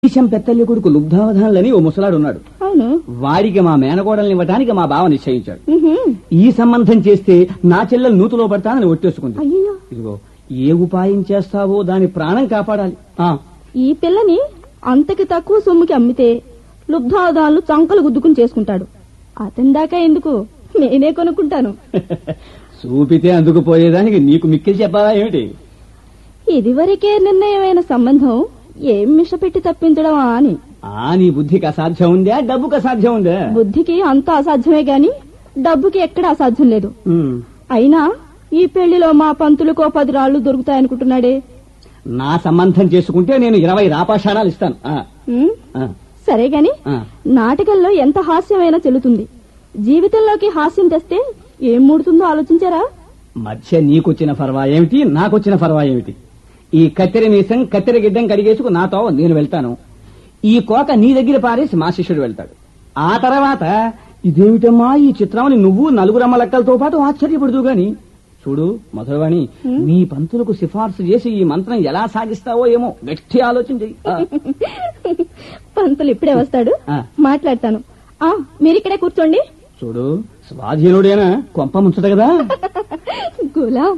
దేశం పెత్తల్లి కొడుకు లుబ్ధావధానులని ఓ ముసలాడు ఉన్నాడు అవును వాడికి మా మేనకోడల్ని ఇవ్వటానికి మా బావ నిశ్చయించాడు ఉహుం. ఈ సంబంధం చేస్తే నా చెల్లెలు నూతులో పడతానని ఒట్టేసుకుంది అయ్యో ఇదిగో ఏ ఉపాయం చేస్తావో దాని ప్రాణం కాపాడాలి ఆ ఈ పిల్లని అంతకి తక్కువ సొమ్ముకి అమ్మితే లుబ్ధాదాలు చంకలు గుద్దుకుని చేసుకుంటాడు అతని దాకా ఎందుకు నేనే కొనుక్కుంటాను చూపితే అందుకు పోయేదానికి నీకు మిక్కిలి చెప్పాలా ఏమిటి ఇదివరకే నిర్ణయమైన సంబంధం ఏం మిషపెట్టి తప్పించడమా అని ఆ నీ బుద్ధికి అసాధ్యం ఉందా డబ్బుకి అసాధ్యం ఉందా బుద్ధికి అంత అసాధ్యమే గాని డబ్బుకి ఎక్కడ అసాధ్యం లేదు ఉమ్. అయినా ఈ పెళ్లిలో మా పంతులకో పది రాళ్లు దొరుకుతాయనుకుంటున్నాడే నా సంబంధం చేసుకుంటే నేను ఇరవై రాపాషాణాలు ఇస్తాను ఆ, ఉమ్, ఆ, సరే గాని ఆ. నాటకంలో ఎంత హాస్యమైనా చెల్లుతుంది జీవితంలోకి హాస్యం తెస్తే ఏం ముడుతుందో ఆలోచించారా మధ్య నీకొచ్చిన ఫర్వా ఏమిటి నాకొచ్చిన ఫర్వా ఏమిటి ఈ కత్తెర మీసం కత్తెర గిడ్డం కడిగేసుకు నాతో నేను వెళ్తాను ఈ కోక నీ దగ్గర పారేసి మా శిష్యుడు వెళ్తాడు ఆ తర్వాత ఇదేమిటమ్మా ఈ చిత్రాన్ని నువ్వు నలుగురమ్మ లెక్కలతో పాటు ఆశ్చర్యపడుతూ గాని చూడు మధురవాణి నీ పంతులకు సిఫార్సు చేసి ఈ మంత్రం ఎలా సాగిస్తావో ఏమో గట్టి ఆలోచన చెయ్యి ఆ, పంతులు ఇప్పుడే వస్తాడు ఆ. మాట్లాడతాను ఆ మీరిక్కడే కూర్చోండి చూడు స్వాధీనుడేనా కొంప ముంచట కదా గులాం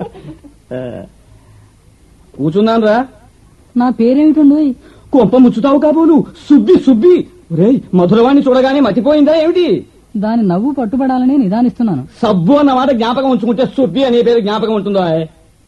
కూర్చున్నాను రా నా పేరేమిటండోయ్ కొంప ముచ్చుతావు కాబోలు సుబ్బి సుబ్బి రేయ్ మధురవాణి చూడగానే మతిపోయిందా ఏమిటి దాని నవ్వు పట్టుబడాలని నిదానిస్తున్నాను సబ్బు అన్న మాట జ్ఞాపకం ఉంచుకుంటే సుబ్బి అనే పేరు జ్ఞాపకం ఉంటుందో ఆయ్?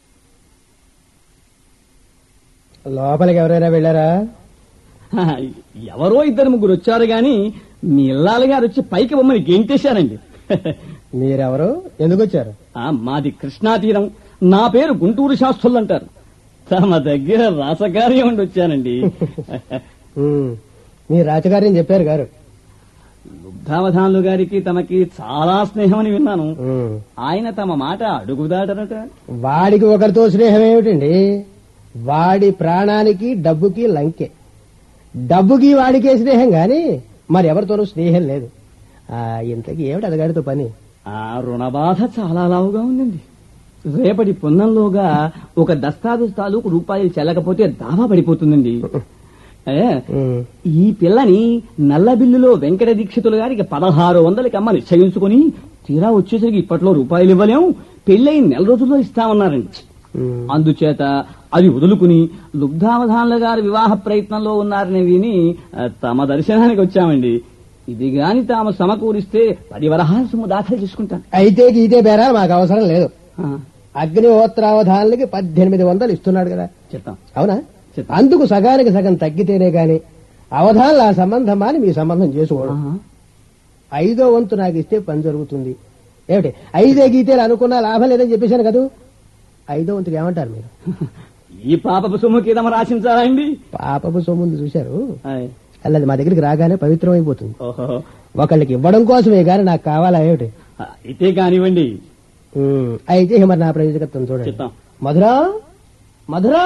లోపలికి ఎవరైనా వెళ్ళారా హ, ఎవరో ఇద్దరు ముగ్గురు వచ్చారు గాని మీ ఇల్లాలి గారు వచ్చి పైకి బొమ్మని గెంటేశారండి మీరెవరు ఎందుకు వచ్చారు ఆ, మాది కృష్ణా తీరం నా పేరు గుంటూరు శాస్త్రులు అంటారు తమ దగ్గర రాసకార్యం ఉండి వచ్చానండి ఉమ్, మీ రాజకార్యం చెప్పారు గారు లుబ్ధావధానులు గారికి తమకి చాలా స్నేహమని విన్నాను ఉమ్, ఆయన తమ మాట అడుగుదాటరట వాడికి ఒకరితో స్నేహం ఏమిటండి వాడి ప్రాణానికి డబ్బుకి లంకే డబ్బుకి వాడికే స్నేహం గాని మరి ఎవరితోనూ స్నేహం లేదు ఆ ఇంతకీ ఏమిటి అదగాడితో పని ఆ రుణబాధ చాలా లావుగా ఉందండి రేపటి పున్నంలోగా ఒక దస్తావేజ్ తాలూకు రూపాయలు చెల్లకపోతే దావా పడిపోతుందండి ఏ, ఉమ్, ఈ పిల్లని నల్ల బిల్లులో వెంకట దీక్షితులు గారికి పదహారు వందలకి అమ్మ నిశ్చయించుకుని తీరా వచ్చేసరికి ఇప్పట్లో రూపాయలు ఇవ్వలేం పెళ్ళయి నెల రోజుల్లో ఇస్తామన్నారండి ఉమ్. అందుచేత అది వదులుకుని లుబ్ధావధానుల గారి వివాహ ప్రయత్నంలో ఉన్నారని విని ఆ, తమ దర్శనానికి వచ్చామండి ఇది గాని తాము సమకూరిస్తే పది వరహాల సొమ్ము దాఖలు చేసుకుంటాను అయితే గీతే బేరా మాకు అవసరం లేదు ఆ, అగ్నిహోత్రావధానులకి పద్దెనిమిది వందలు ఇస్తున్నాడు కదా చెప్తాం అవునా చెప్తాం. అందుకు సగానికి సగం తగ్గితేనే గాని అవధానులు ఆ సంబంధమా అని మీ సంబంధం చేసుకోవడం ఆహా. ఐదో వంతు నాకు ఇస్తే పని జరుగుతుంది ఏమిటి ఐదే గీతేలు అనుకున్నా లాభం లేదని చెప్పేశాను కదా ఐదో వంతుకి ఏమంటారు మీరు ఈ పాపపు సొమ్ముకి తమ రాసించారా అండి పాపపు సొమ్ముంది చూశారు ఆయ్. అల్లది మా దగ్గరికి రాగానే పవిత్రం అయిపోతుంది ఓహో ఒకళ్ళకి ఇవ్వడం కోసమే గాని నాకు కావాలా ఏమిటి ఆ, అయితే కానివ్వండి ఉమ్, అయితే మరి నా ప్రయోజకత్వం చూడండి చెప్తాం మధురా మధురా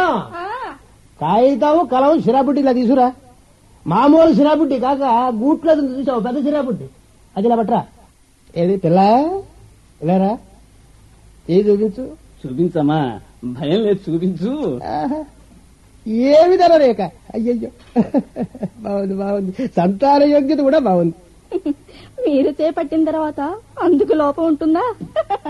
కాగితం కలం సిరాబుడ్డి ఇలా తీసురా మామూలు సిరాబుడ్డి కాక గూట్లో ఉంది చూసావు పెద్ద సిరాబుడ్డి అది ఇలా పట్రా ఏది పిల్ల ఇలారా ఏది చూపించు చూపించమ్మా భయం లేదు చూపించు ఆహా. ఏమి రేఖ అయ్యయ్యో బాగుంది బాగుంది సంతాన యోగ్యత కూడా బాగుంది మీరు చేపట్టిన తర్వాత అందుకు లోపం ఉంటుందా